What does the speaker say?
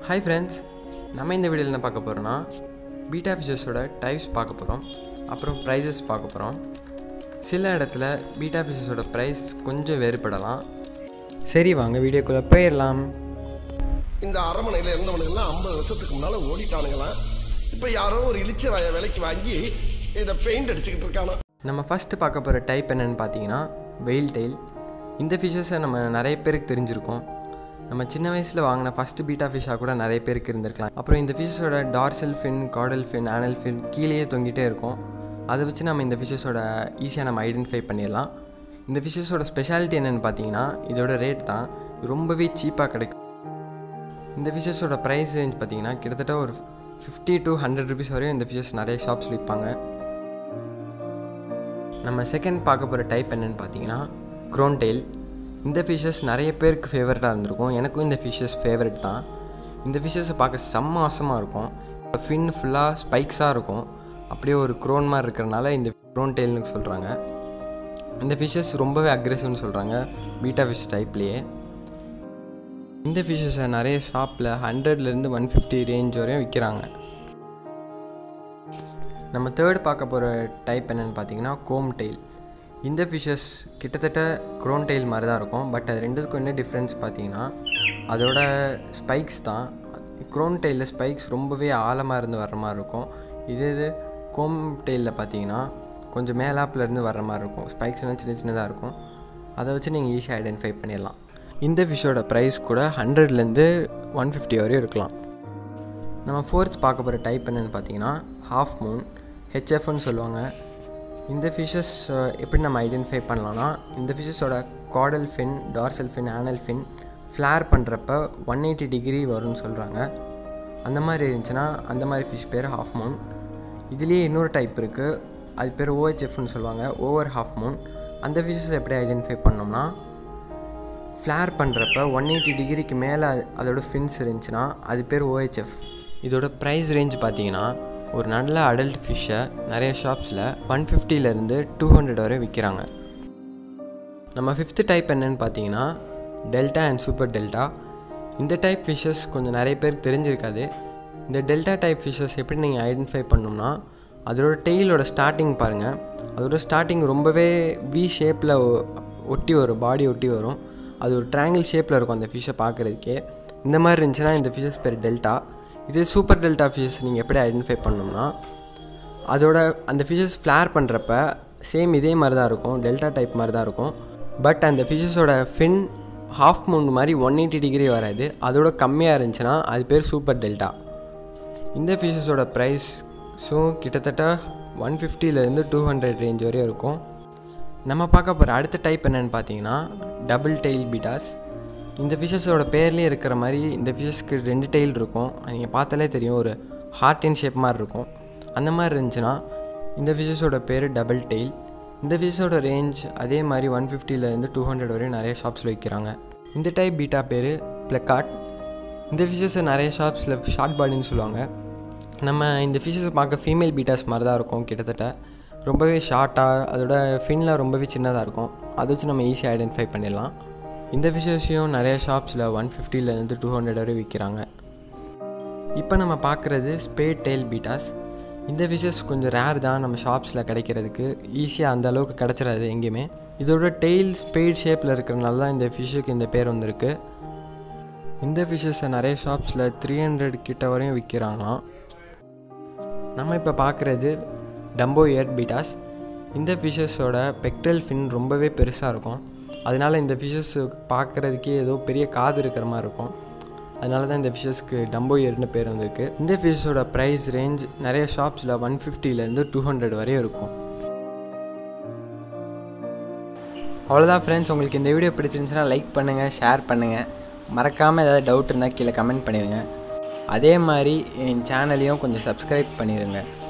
hi friends நம்ம இந்த வீடியோவில் என்ன பார்க்க போகிறோன்னா பீட்டா ஃபிஷஸோட டைப்ஸ் பார்க்க போகிறோம் அப்புறம் ப்ரைஸஸ் பார்க்க போகிறோம் சில இடத்துல பீட்டா ஃபிஷஸோட ப்ரைஸ் கொஞ்சம் வேறுபடலாம் சரி வாங்க வீடியோக்குள்ளே போயிடலாம் இந்த அரமனையில இருந்தவனுங்கெல்லாம் ஐம்பது வருஷத்துக்கு முன்னால ஓடிட்டானுங்களாம் இப்ப யாரோ ஒரு இளிச்ச வாய விலைக்கு வாங்கி இதை பெயிண்ட் அடிச்சுக்கிட்டு இருக்கானா நம்ம ஃபஸ்ட்டு பார்க்க போகிற டைப் என்னன்னு பார்த்தீங்கன்னா வெயில் டெயில் இந்த ஃபிஷ்ஷஸை நம்ம நிறைய பேருக்கு தெரிஞ்சிருக்கோம் நம்ம சின்ன வயசில் வாங்கின ஃபஸ்ட்டு பீட்டா ஃபிஷ்ஷாக கூட நிறைய பேருக்கு இருந்திருக்கலாம் அப்புறம் இந்த ஃபிஷ்ஷோட dorsal fin caudal fin anal fin கீழேயே தொங்கிட்டே இருக்கும் அதை வச்சு நம்ம இந்த ஃபிஷ்ஷஸோட ஈஸியாக நம்ம ஐடென்டிஃபை பண்ணிடலாம் இந்த ஃபிஷ்ஷஸோட ஸ்பெஷாலிட்டி என்னென்னு பார்த்தீங்கன்னா இதோட ரேட் தான் ரொம்பவே சீப்பாக கிடைக்கும் இந்த ஃபிஷ்ஷஸோட ப்ரைஸ் ரேஞ்ச் பார்த்தீங்கன்னா கிட்டத்தட்ட ஒரு ஃபிஃப்டி டு ஹண்ட்ரட் ருபீஸ் வரையும் இந்த ஃபிஷ்ஷஸ் நிறைய ஷாப்ஸ் விற்பாங்க நம்ம செகண்ட் பார்க்க போகிற டைப் என்னென்னு பார்த்தீங்கன்னா க்ரோன்டெயில் இந்த ஃபிஷ்ஷஸ் நிறைய பேருக்கு ஃபேவரட்டாக இருந்திருக்கும் எனக்கும் இந்த ஃபிஷ்ஷஸ் ஃபேவரட் தான் இந்த ஃபிஷ்ஷஸை பார்க்க செம்ம ஆசமாக இருக்கும் ஃபின் ஃபுல்லாக ஸ்பைக்ஸாக இருக்கும் அப்படியே ஒரு க்ரோன் மாதிரி இருக்கிறனால இந்த க்ரோன் டெயில்னு சொல்கிறாங்க இந்த ஃபிஷ்ஷஸ் ரொம்பவே அக்ரெசிவ்னு சொல்கிறாங்க பீட்டா ஃபிஷ் டைப்லேயே இந்த ஃபிஷ்ஷஸை நிறைய ஷாப்பில் ஹண்ட்ரட்லேருந்து ஒன் ஃபிஃப்டி ரேஞ்ச் வரையும் விற்கிறாங்க நம்ம தேர்ட் பார்க்க போகிற டைப் என்னென்னு பார்த்தீங்கன்னா கோம் டெயில் இந்த ஃபிஷ்ஷஸ் கிட்டத்தட்ட க்ரோன் டெயில் மாதிரி தான் இருக்கும் பட் அது ரெண்டுத்துக்கும் என்ன டிஃப்ரென்ஸ் பார்த்தீங்கன்னா அதோட ஸ்பைக்ஸ் தான் க்ரோன் டெயிலில் ஸ்பைக்ஸ் ரொம்பவே ஆழமாக இருந்து வர்ற மாதிரி இருக்கும் இதே இது கோம் டெயிலில் பார்த்தீங்கன்னா கொஞ்சம் மேலாப்பில் இருந்து வர்ற மாதிரி இருக்கும் ஸ்பைக்ஸ்லாம் சின்ன சின்னதாக இருக்கும் அதை வச்சு நீங்கள் ஈஸியாக ஐடென்டிஃபை பண்ணிடலாம் இந்த ஃபிஷ்ஷோட ப்ரைஸ் கூட ஹண்ட்ரட்லேருந்து ஒன் ஃபிஃப்டி வரையும் இருக்கலாம் நம்ம ஃபோர்த் பார்க்க போகிற டைப் என்னென்னு பார்த்தீங்கன்னா ஹாஃப் மூன் ஹெச்எஃப்னு சொல்லுவாங்க இந்த ஃபிஷ்ஷஸ் எப்படி நம்ம ஐடென்டிஃபை பண்ணலாம்னா இந்த ஃபிஷ்ஷஸோட caudal fin dorsal fin anal fin flare பண்ணுறப்ப ஒன் எயிட்டி டிகிரி வரும்னு சொல்கிறாங்க அந்த மாதிரி இருந்துச்சுன்னா அந்த மாதிரி ஃபிஷ் பேர் ஹாஃப் மூன் இதுலேயே இன்னொரு டைப் இருக்குது அது பேர் ஓஹெச்எஃப்னு சொல்லுவாங்க ஓவர் ஹாஃப் மூன் அந்த ஃபிஷ்ஷஸ் எப்படி ஐடென்டிஃபை பண்ணோம்னா ஃப்ளேர் பண்ணுறப்ப ஒன் எயிட்டி டிகிரிக்கு மேலே அதோட ஃபின்ஸ் இருந்துச்சுன்னா அது பேர் ஓஹெச்எஃப் இதோட ப்ரைஸ் ரேஞ்ச் பார்த்தீங்கன்னா ஒரு நல்ல அடல்ட் ஃபிஷ்ஷை நிறைய ஷாப்ஸில் ஒன் ஃபிஃப்டிலேருந்து டூ ஹண்ட்ரட் வரை விற்கிறாங்க நம்ம ஃபிஃப்த்து டைப் என்னன்னு பார்த்தீங்கன்னா டெல்டா அண்ட் சூப்பர் டெல்டா இந்த டைப் ஃபிஷ்ஷஸ் கொஞ்சம் நிறைய பேருக்கு தெரிஞ்சிருக்காது இந்த டெல்டா டைப் ஃபிஷ்ஷஸ் எப்படி நீங்கள் ஐடென்டிஃபை பண்ணோம்னா அதோட டெய்லோட ஸ்டார்டிங் பாருங்கள் அதோட ஸ்டார்டிங் ரொம்பவே வி ஷேப்பில் ஒட்டி வரும் பாடி ஒட்டி வரும் அது ஒரு ட்ரையாங்கிள் ஷேப்பில் இருக்கும் அந்த ஃபிஷ்ஷை பார்க்குறதுக்கே இந்த மாதிரி இருந்துச்சுன்னா இந்த ஃபிஷ்ஷஸ் பேர் டெல்டா இதே சூப்பர் டெல்டா ஃபிஷ்ஷஸ் நீங்கள் எப்படி ஐடென்டிஃபை பண்ணோம்னா அதோட அந்த ஃபிஷ்ஷஸ் ஃப்ளேர் பண்ணுறப்ப சேம் இதே மாதிரி தான் இருக்கும் டெல்டா டைப் மாதிரி தான் இருக்கும் பட் அந்த ஃபிஷ்ஷஸோட ஃபின் ஹாஃப் மூன் மாதிரி ஒன் எயிட்டி டிகிரி வராது அதோட கம்மியாக இருந்துச்சுன்னா அது பேர் சூப்பர் டெல்டா இந்த ஃபிஷ்ஷஸோட ப்ரைஸும் கிட்டத்தட்ட ஒன் ஃபிஃப்டிலேருந்து டூ ஹண்ட்ரட் ரேஞ்ச் வரையும் இருக்கும் நம்ம பார்க்க போகிற அடுத்த டைப் என்னென்னு பார்த்தீங்கன்னா டபுள் டெயில் பீட்டாஸ் இந்த ஃபிஷ்ஷஸோட பேர்லேயே இருக்கிற மாதிரி இந்த ஃபிஷ்ஷஸ்க்கு ரெண்டு டெயில் இருக்கும் நீங்கள் பார்த்தாலே தெரியும் ஒரு ஹார்ட் இன் ஷேப் மாதிரி இருக்கும் அந்த மாதிரி இருந்துச்சுன்னா இந்த ஃபிஷ்ஷஸோட பேர் டபுள் டெயில் இந்த ஃபிஷ்ஷோட ரேஞ்ச் அதே மாதிரி ஒன் ஃபிஃப்டிலேருந்து டூ ஹண்ட்ரட் வரையும் நிறைய ஷாப்ஸில் விற்கிறாங்க இந்த டைப் பீட்டா பேர் ப்ளக்காட் இந்த ஃபிஷ்ஷஸை நிறைய ஷாப்ஸில் ஷார்ட் பாடின்னு சொல்லுவாங்க நம்ம இந்த ஃபிஷ்ஷஸை பார்க்க ஃபீமேல் பீட்டாஸ் மாதிரி தான் இருக்கும் கிட்டத்தட்ட ரொம்பவே ஷார்ட்டாக அதோட ஃபின்லாம் ரொம்பவே சின்னதாக இருக்கும் அதை வச்சு நம்ம ஈஸியாக ஐடென்டிஃபை பண்ணிடலாம் இந்த ஃபிஷ்ஷஸையும் நிறைய ஷாப்ஸில் ஒன் ஃபிஃப்டிலேருந்து டூ ஹண்ட்ரட் வரை விற்கிறாங்க இப்போ நம்ம பார்க்குறது ஸ்பேட் டெயில் பீட்டாஸ் இந்த ஃபிஷ்ஷஸ் கொஞ்சம் ரேர் தான் நம்ம ஷாப்ஸில் கிடைக்கிறதுக்கு ஈஸியாக அந்த அளவுக்கு கிடச்சிடாது எங்கேயுமே இதோட டெயில் ஸ்பேட் ஷேப்பில் இருக்கிறனால தான் இந்த ஃபிஷ்ஷுக்கு இந்த பேர் வந்திருக்கு இந்த ஃபிஷ்ஷஸை நிறைய ஷாப்ஸில் த்ரீ ஹண்ட்ரட் கிட்ட வரையும் விற்கிறாங்களாம் நம்ம இப்போ பார்க்குறது டம்போ இயர் பீட்டாஸ் இந்த ஃபிஷ்ஷஸோட பெக்டல் ஃபின் ரொம்பவே பெருசாக இருக்கும் அதனால இந்த ஃபிஷ்ஷஸ் பார்க்குறதுக்கே ஏதோ பெரிய காது இருக்கிற மாதிரி இருக்கும் அதனால தான் இந்த ஃபிஷ்ஷஸ்க்கு டம்போ இயர்னு பேர் வந்திருக்கு இந்த ஃபிஷ்ஷோட ப்ரைஸ் ரேஞ்ச் நிறைய ஷாப்ஸில் ஒன் ஃபிஃப்டிலேருந்து டூ ஹண்ட்ரட் வரையும் இருக்கும் அவ்வளோதான் ஃப்ரெண்ட்ஸ் உங்களுக்கு இந்த வீடியோ பிடிச்சிருந்துச்சுன்னா லைக் பண்ணுங்கள் ஷேர் பண்ணுங்கள் மறக்காமல் ஏதாவது டவுட் இருந்தால் கீழே கமெண்ட் பண்ணிடுங்க அதே மாதிரி என் சேனலையும் கொஞ்சம் சப்ஸ்கிரைப் பண்ணிடுங்க